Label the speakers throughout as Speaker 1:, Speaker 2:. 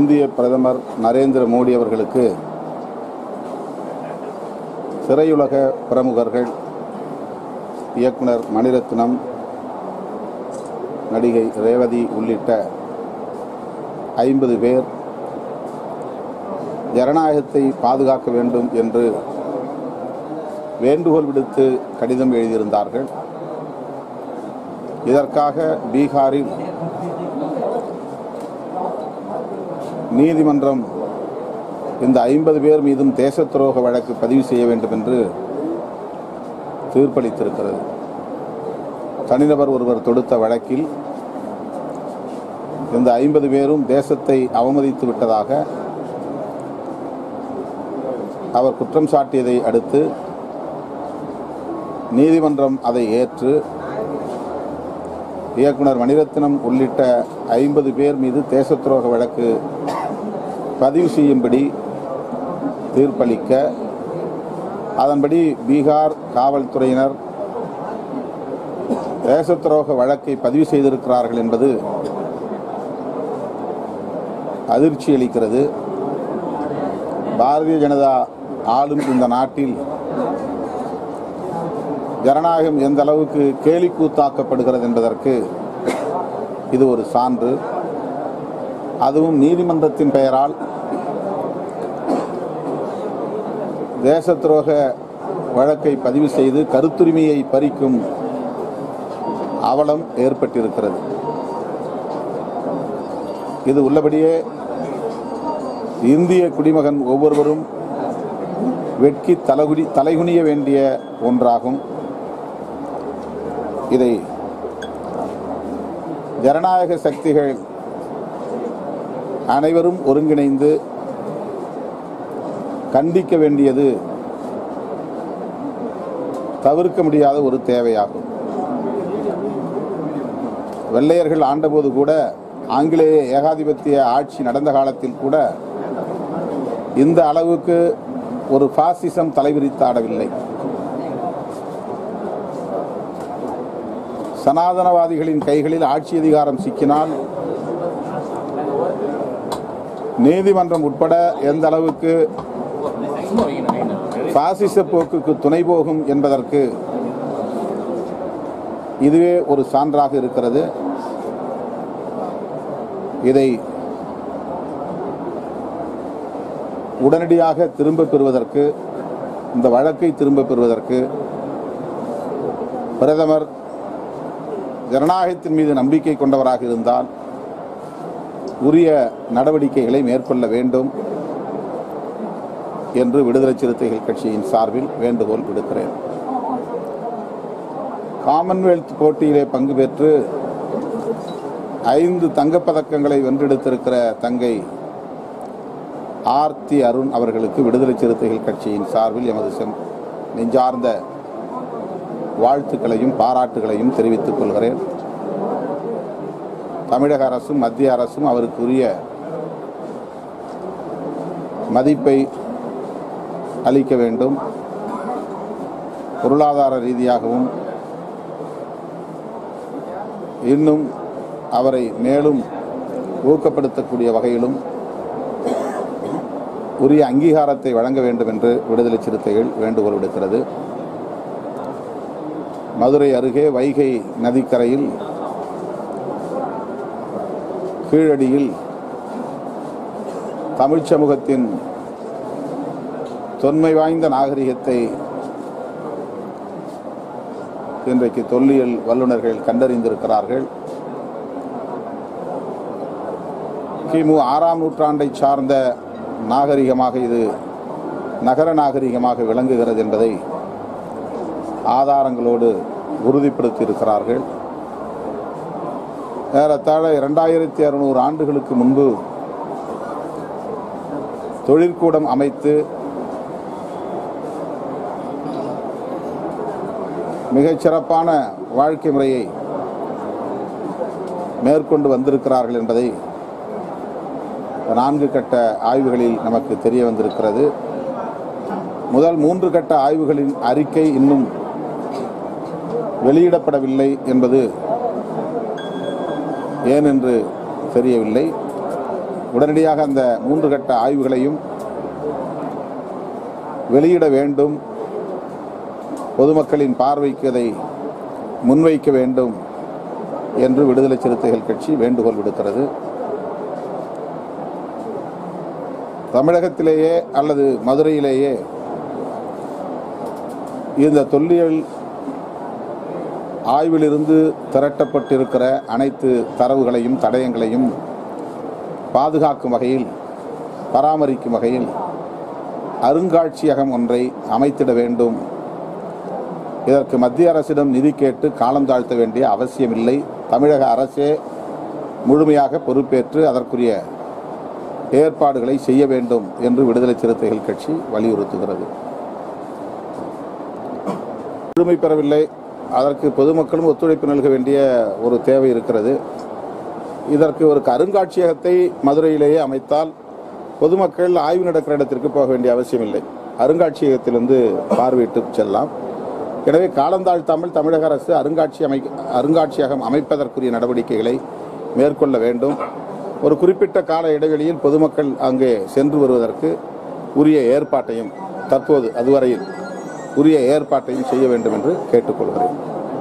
Speaker 1: இந்திய பிரதமர் நரேந்திர மோடி அவர்களுக்கு திரையுலக பிரமுகர்கள் இயக்குனர் மணிரத்னம் நடிகை ரேவதி உள்ளிட்ட ஐம்பது பேர் ஜனநாயகத்தை பாதுகாக்க வேண்டும் என்று வேண்டுகோள் விடுத்து கடிதம் எழுதியிருந்தார்கள் இதற்காக பீகாரில் நீதிமன்றம் இந்த ஐம்பது பேர் மீதும் தேச துரோக வழக்கு பதிவு செய்ய வேண்டும் என்று தீர்ப்பளித்திருக்கிறது தனிநபர் ஒருவர் தொடுத்த வழக்கில் இந்த ஐம்பது பேரும் தேசத்தை அவமதித்து விட்டதாக அவர் குற்றம் சாட்டியதை அடுத்து நீதிமன்றம் அதை ஏற்று இயக்குனர் மணிரத்னம் உள்ளிட்ட ஐம்பது பேர் மீது தேச துரோக வழக்கு பதிவு செய்யும்படி தீர்ப்பளிக்க அதன்படி பீகார் காவல்துறையினர் தேச துரோக வழக்கை பதிவு செய்திருக்கிறார்கள் என்பது அதிர்ச்சி அளிக்கிறது பாரதிய ஜனதா ஆளும் இந்த நாட்டில் ஜனநாயகம் எந்த அளவுக்கு கேலிக்கூத்தாக்கப்படுகிறது என்பதற்கு இது ஒரு சான்று அதுவும் நீதிமன்றத்தின் பெயரால் தேச துரோக வழக்கை பதிவு செய்து கருத்துரிமையை பறிக்கும் அவலம் ஏற்பட்டிருக்கிறது இது உள்ளபடியே இந்திய குடிமகன் ஒவ்வொருவரும் வெட்கி தலகுடி தலைகுனிய வேண்டிய ஒன்றாகும் இதை ஜனநாயக சக்திகள் அனைவரும் ஒருங்கிணைந்து கண்டிக்க வேண்டியது தவிர்க்க முடியாத ஒரு தேவையாகும் வெள்ளையர்கள் ஆண்டபோது கூட ஆங்கிலேய ஏகாதிபத்திய ஆட்சி நடந்த காலத்தில் கூட இந்த அளவுக்கு ஒரு பாசிசம் தலைவிரித்து ஆடவில்லை சனாதனவாதிகளின் கைகளில் ஆட்சி அதிகாரம் சிக்கினால் நீதிமன்றம் உட்பட எந்த அளவுக்கு பாசிச போக்குக்கு துணை போகும் என்பதற்கு இதுவே ஒரு சான்றாக இருக்கிறது இதை உடனடியாக திரும்ப பெறுவதற்கு இந்த வழக்கை திரும்ப பெறுவதற்கு பிரதமர் ஜனநாயகத்தின் மீது நம்பிக்கை கொண்டவராக இருந்தால் உரிய நடவடிக்கைகளை மேற்கொள்ள வேண்டும் என்று விடுதலை சிறுத்தைகள் கட்சியின் சார்பில் வேண்டுகோள் விடுக்கிறேன் காமன்வெல்த் போட்டியிலே பங்கு பெற்று ஐந்து தங்கப்பதக்கங்களை வென்றெடுத்திருக்கிற தங்கை ஆர்த்தி அருண் அவர்களுக்கு விடுதலை சிறுத்தைகள் கட்சியின் சார்பில் எமது செம் நெஞ்சார்ந்த வாழ்த்துக்களையும் பாராட்டுகளையும் தெரிவித்துக் கொள்கிறேன் தமிழக அரசும் மத்திய அரசும் அவருக்குரிய மதிப்பை அளிக்க வேண்டும் பொருளாதார ரீதியாகவும் இன்னும் அவரை மேலும் ஊக்கப்படுத்தக்கூடிய வகையிலும் உரிய அங்கீகாரத்தை வழங்க வேண்டும் என்று விடுதலை சிறுத்தைகள் வேண்டுகோள் விடுக்கிறது மதுரை அருகே வைகை நதிக்கரையில் கீழடியில் தமிழ்ச் சமூகத்தின் தொன்மை வாய்ந்த நாகரிகத்தை இன்றைக்கு தொல்லியல் வல்லுநர்கள் கண்டறிந்திருக்கிறார்கள் கிமு ஆறாம் நூற்றாண்டை சார்ந்த நாகரிகமாக இது நகர நாகரிகமாக விளங்குகிறது என்பதை ஆதாரங்களோடு உறுதிப்படுத்தி இருக்கிறார்கள் ஏறத்தாழ இரண்டாயிரத்தி அறுநூறு ஆண்டுகளுக்கு முன்பு தொழிற்கூடம் அமைத்து மிகச் சிறப்பான வாழ்க்கை முறையை மேற்கொண்டு வந்திருக்கிறார்கள் என்பதை நான்கு கட்ட ஆய்வுகளில் நமக்கு தெரிய வந்திருக்கிறது முதல் மூன்று கட்ட ஆய்வுகளின் அறிக்கை இன்னும் வெளியிடப்படவில்லை என்பது ஏன் என்று தெரியவில்லை உடனடியாக அந்த மூன்று கட்ட ஆய்வுகளையும் வெளியிட வேண்டும் பொதுமக்களின் பார்வைக்கு அதை முன்வைக்க வேண்டும் என்று விடுதலை சிறுத்தைகள் கட்சி வேண்டுகோள் விடுக்கிறது தமிழகத்திலேயே அல்லது மதுரையிலேயே இந்த தொல்லியல் ஆய்விலிருந்து திரட்டப்பட்டிருக்கிற அனைத்து தரவுகளையும் தடயங்களையும் பாதுகாக்கும் வகையில் பராமரிக்கும் வகையில் அருங்காட்சியகம் ஒன்றை அமைத்திட வேண்டும் இதற்கு மத்திய அரசிடம் நிதி கேட்டு காலம் தாழ்த்த வேண்டிய அவசியமில்லை தமிழக அரசே முழுமையாக பொறுப்பேற்று அதற்குரிய ஏற்பாடுகளை செய்ய வேண்டும் என்று விடுதலை சிறுத்தைகள் கட்சி வலியுறுத்துகிறது முழுமை பெறவில்லை அதற்கு பொதுமக்களும் ஒத்துழைப்பு நல்க வேண்டிய ஒரு தேவை இருக்கிறது இதற்கு ஒரு அருங்காட்சியகத்தை மதுரையிலேயே அமைத்தால் பொதுமக்கள் ஆய்வு நடக்கிற இடத்திற்கு போக வேண்டிய அவசியமில்லை அருங்காட்சியகத்திலிருந்து பார்வையிட்டு செல்லலாம் எனவே காலந்தாழ்த்தாமல் தமிழக அரசு அருங்காட்சி அமை அருங்காட்சியகம் அமைப்பதற்குரிய நடவடிக்கைகளை மேற்கொள்ள வேண்டும் ஒரு குறிப்பிட்ட கால இடைவெளியில் பொதுமக்கள் அங்கே சென்று வருவதற்கு உரிய ஏற்பாட்டையும் தற்போது அதுவரையில் உரிய ஏற்பாட்டையும் செய்ய வேண்டும் என்று கேட்டுக்கொள்கிறேன்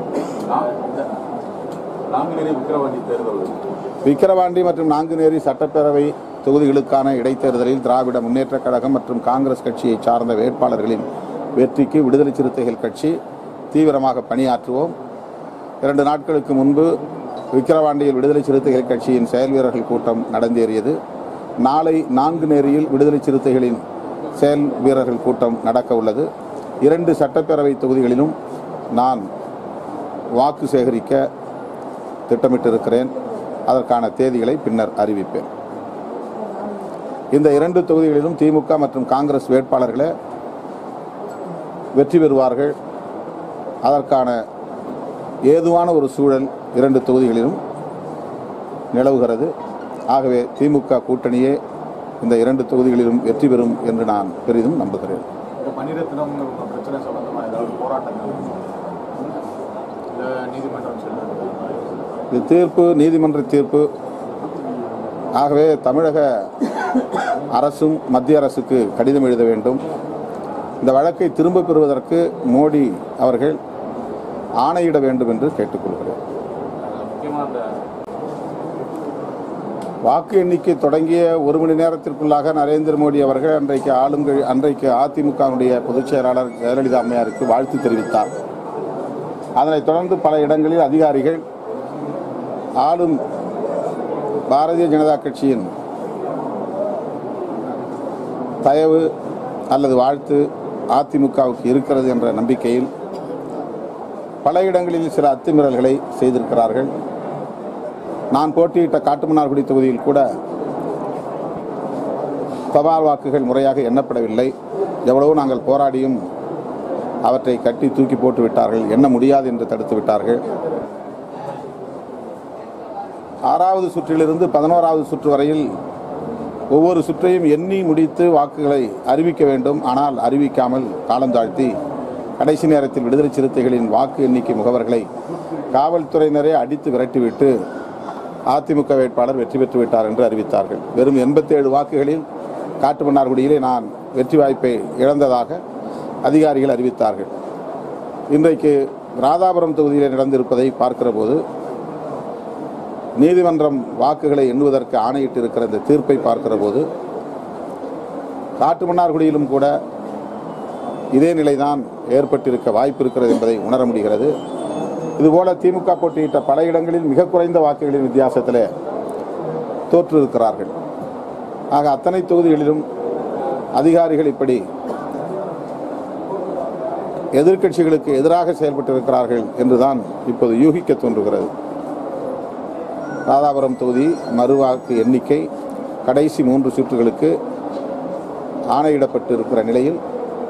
Speaker 2: நாங்குநேரி விக்கிரவாண்டி தேர்தல்
Speaker 1: விக்கிரவாண்டி மற்றும் நாங்குநேரி சட்டப்பேரவை தொகுதிகளுக்கான இடைத்தேர்தலில் திராவிட முன்னேற்றக் கழகம் மற்றும் காங்கிரஸ் கட்சியை சார்ந்த வேட்பாளர்களின் வெற்றிக்கு விடுதலை சிறுத்தைகள் கட்சி தீவிரமாக பணியாற்றுவோம் இரண்டு நாட்களுக்கு முன்பு விக்கிரவாண்டியில் விடுதலை சிறுத்தைகள் கட்சியின் செயல் வீரர்கள் கூட்டம் நடந்தேறியது நாளை நான்குநேரியில் விடுதலை சிறுத்தைகளின் செயல் வீரர்கள் கூட்டம் நடக்க உள்ளது இரண்டு சட்டப்பேரவை தொகுதிகளிலும் நான் வாக்கு சேகரிக்க திட்டமிட்டிருக்கிறேன் அதற்கான தேதிகளை பின்னர் அறிவிப்பேன் இந்த இரண்டு தொகுதிகளிலும் திமுக மற்றும் காங்கிரஸ் வேட்பாளர்களே வெற்றி பெறுவார்கள் அதற்கான ஏதுவான ஒரு சூழல் இரண்டு தொகுதிகளிலும் நிலவுகிறது ஆகவே திமுக கூட்டணியே இந்த இரண்டு தொகுதிகளிலும் வெற்றி பெறும் என்று நான் பெரிதும் நம்புகிறேன்
Speaker 2: இந்த மணிரத்னம் பிரச்சனை சம்பந்தமா ஏதாவது போராட்டங்கள் இல்லை நீதிமன்றம் செல்லுறது
Speaker 1: இது தீர்ப்பு நீதிமன்ற தீர்ப்பு ஆகவே தமிழக அரசும் மத்திய அரசுக்கு கடிதம் எழுத வேண்டும் இந்த வழக்கை திரும்பப் பெறுவதற்கு மோடி அவர்கள் ஆணையிட வேண்டும் என்று கேட்டுக்கொள்கிறேன்
Speaker 2: முக்கியமாக அந்த
Speaker 1: வாக்கு எண்ணிக்கை தொடங்கிய ஒரு மணி நேரத்திற்குள்ளாக நரேந்திர மோடி அவர்கள் அன்றைக்கு ஆளுங்கள் அன்றைக்கு அதிமுகவுடைய பொதுச் செயலாளர் ஜெயலலிதா அம்மையாருக்கு வாழ்த்து தெரிவித்தார் அதனைத் தொடர்ந்து பல இடங்களில் அதிகாரிகள் ஆளும் பாரதிய ஜனதா கட்சியின் தயவு அல்லது வாழ்த்து அதிமுகவுக்கு இருக்கிறது என்ற நம்பிக்கையில் பல இடங்களில் சில அத்துமீறல்களை செய்திருக்கிறார்கள் நான் போட்டியிட்ட காட்டுமன்னார்குடி தொகுதியில் கூட தபால் வாக்குகள் முறையாக எண்ணப்படவில்லை எவ்வளவோ நாங்கள் போராடியும் அவற்றை கட்டி தூக்கி போட்டு விட்டார்கள் எண்ண முடியாது என்று தடுத்து விட்டார்கள் ஆறாவது சுற்றிலிருந்து பதினோராவது சுற்று வரையில் ஒவ்வொரு சுற்றையும் எண்ணி முடித்து வாக்குகளை அறிவிக்க வேண்டும் ஆனால் அறிவிக்காமல் காலந்தாழ்த்தி கடைசி நேரத்தில் விடுதலை சிறுத்தைகளின் வாக்கு எண்ணிக்கை முகவர்களை காவல்துறையினரே அடித்து விரட்டிவிட்டு அதிமுக வேட்பாளர் வெற்றி பெற்று விட்டார் என்று அறிவித்தார்கள் வெறும் எண்பத்தேழு வாக்குகளில் காட்டுமன்னார்குடியிலே நான் வெற்றி வாய்ப்பை இழந்ததாக அதிகாரிகள் அறிவித்தார்கள் இன்றைக்கு ராதாபுரம் தொகுதியில் நடந்திருப்பதை பார்க்கிற போது நீதிமன்றம் வாக்குகளை எண்ணுவதற்கு ஆணையிட்டிருக்கிற இந்த தீர்ப்பை பார்க்கிற போது காட்டுமன்னார்குடியிலும் கூட இதே நிலைதான் ஏற்பட்டிருக்க வாய்ப்பு இருக்கிறது என்பதை உணர முடிகிறது இதுபோல திமுக போட்டியிட்ட பல இடங்களில் மிக குறைந்த வாக்குகளின் வித்தியாசத்தில் தோற்றிருக்கிறார்கள் ஆக அத்தனை தொகுதிகளிலும் அதிகாரிகள் இப்படி எதிர்க்கட்சிகளுக்கு எதிராக செயல்பட்டிருக்கிறார்கள் என்றுதான் இப்போது யூகிக்க தோன்றுகிறது ராதாபுரம் தொகுதி மறுவாக்கு எண்ணிக்கை கடைசி மூன்று சுற்றுகளுக்கு ஆணையிடப்பட்டு இருக்கிற நிலையில்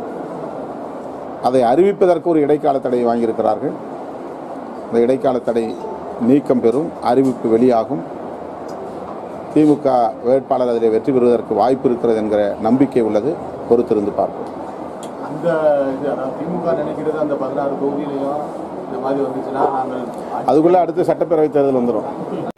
Speaker 1: அதை அறிவிப்பதற்கு ஒரு இடைக்கால தடை வாங்கியிருக்கிறார்கள் இந்த இடைக்கால தடை நீக்கம் பெறும் அறிவிப்பு வெளியாகும் திமுக வேட்பாளர் அதில் வெற்றி பெறுவதற்கு வாய்ப்பு இருக்கிறது என்கிற நம்பிக்கை உள்ளது பொறுத்திருந்து பார்ப்போம்
Speaker 2: அந்த இது அதாவது திமுக நினைக்கிறது அந்த பதினாறு தொகுதியிலையும் இந்த மாதிரி வந்துச்சுன்னா நாங்கள்
Speaker 1: அதுக்குள்ளே அடுத்து சட்டப்பேரவை தேர்தல் வந்துடும்